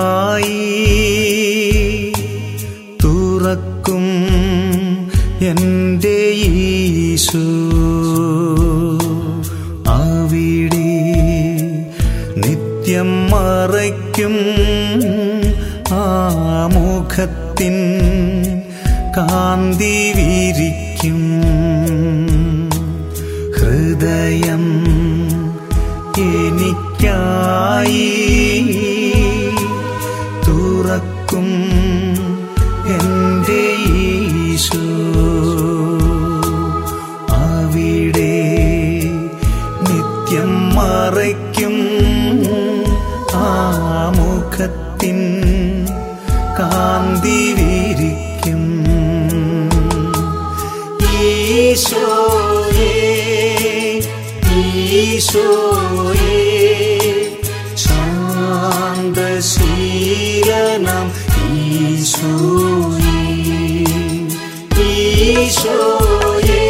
തുറക്കും എൻ്റെ ഈശോ അവിടെ നിത്യം മറയ്ക്കും ആ മുഖത്തിൻ കാന്തി വിരിക്കും ഹൃദയം എനിക്കായി തുറക്കും എൻ്റെ ഈശോ അവിടെ നിത്യം മറയ്ക്കും ആ മുഖത്തിൻ കാന്തി വിരിക്കും ഈശോയേ ഈശോയേ ശാന്തശീലനം ഈശോയേ ഈശോയേ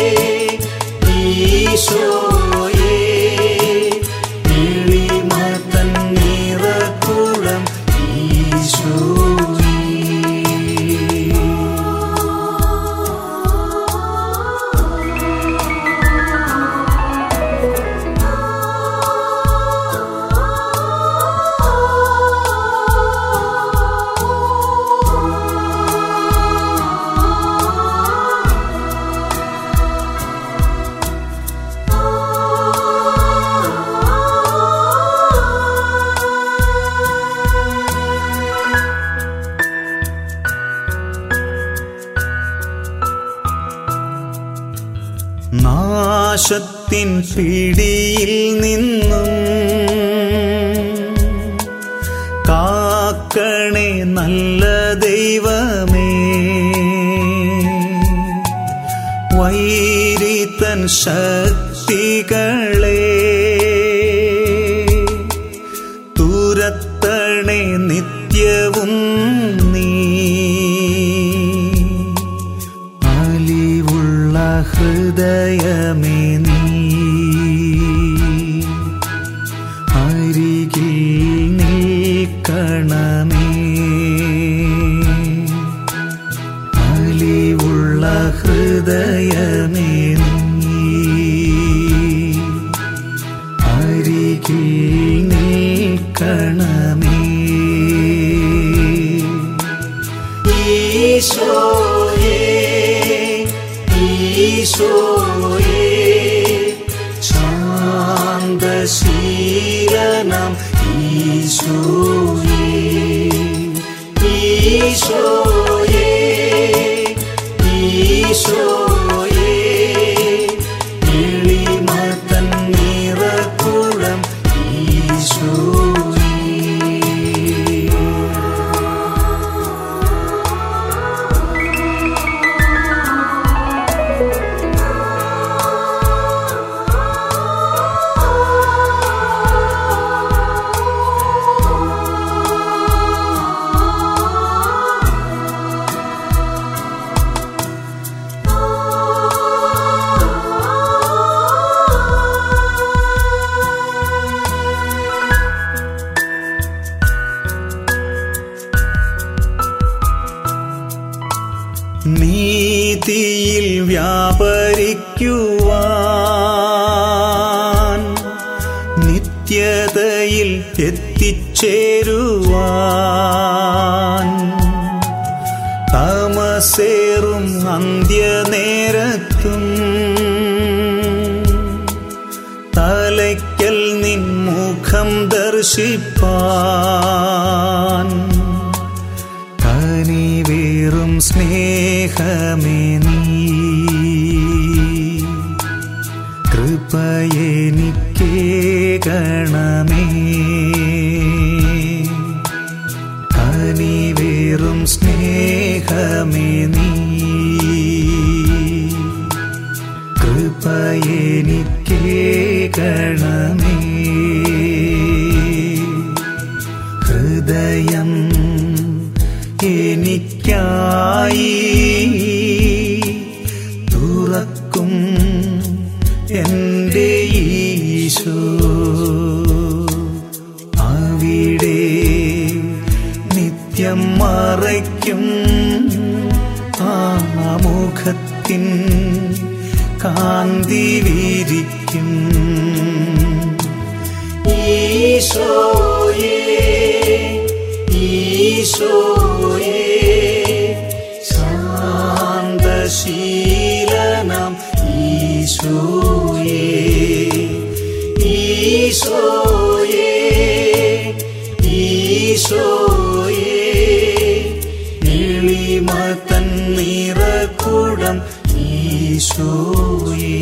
ഈശോയേ എളിമതൻ നിറകുളം ഈശോയേ നാശത്തിൻ പിടിയിൽ നിന്നും കാക്കണേ നല്ല ദൈവമേ വൈരിതൻ ശക്തികളെ തുരത്തണേ നിത്യവും നീ അലിവുള്ള ഹൃദയമേ നീ അരികിൽ നിൽക്കണമേ അലിവുള്ള ഹൃദയമേ നീ അരികിൽ നിൽക്കണമേ ഈശോയേ ഈശോയേ ശാന്തശീലനം ഈശോയേ ഈശോയേ ഈശോയേ എളിമതൻ നിറകുളം ഈശോയേ നീതിയിൽ വ്യാപരിക്കുവാൻ നിത്യതയിൽ എത്തിച്ചേരുവാൻ താമസേറും അന്ത്യനേരത്തും തലയ്ക്കൽ നിൻ മുഖം ദർശിപ്പാൻ കനിവേറും സ്നേഹമേ നീ കൃപയെനിക്കേകണമേ കനിവേറും സ്നേഹമേ നീ കൃപയെനിക്കേകണമേ ഹൃദയം എനിക്കായി തുറക്കും എൻ്റെ ഈശോ അവിടെ നിത്യം മറയ്ക്കും ആ മുഖത്തിൻ കാന്തി വിരിക്കും ഈശോയേ ഈശോയേ ശാന്തശീലനം ഈശോയേ ഈശോയേ ഈശോയേ എളിമതൻ നിറകുടം ഈശോയേ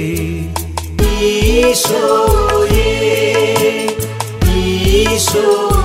ഈശോയേ ഈശോയേ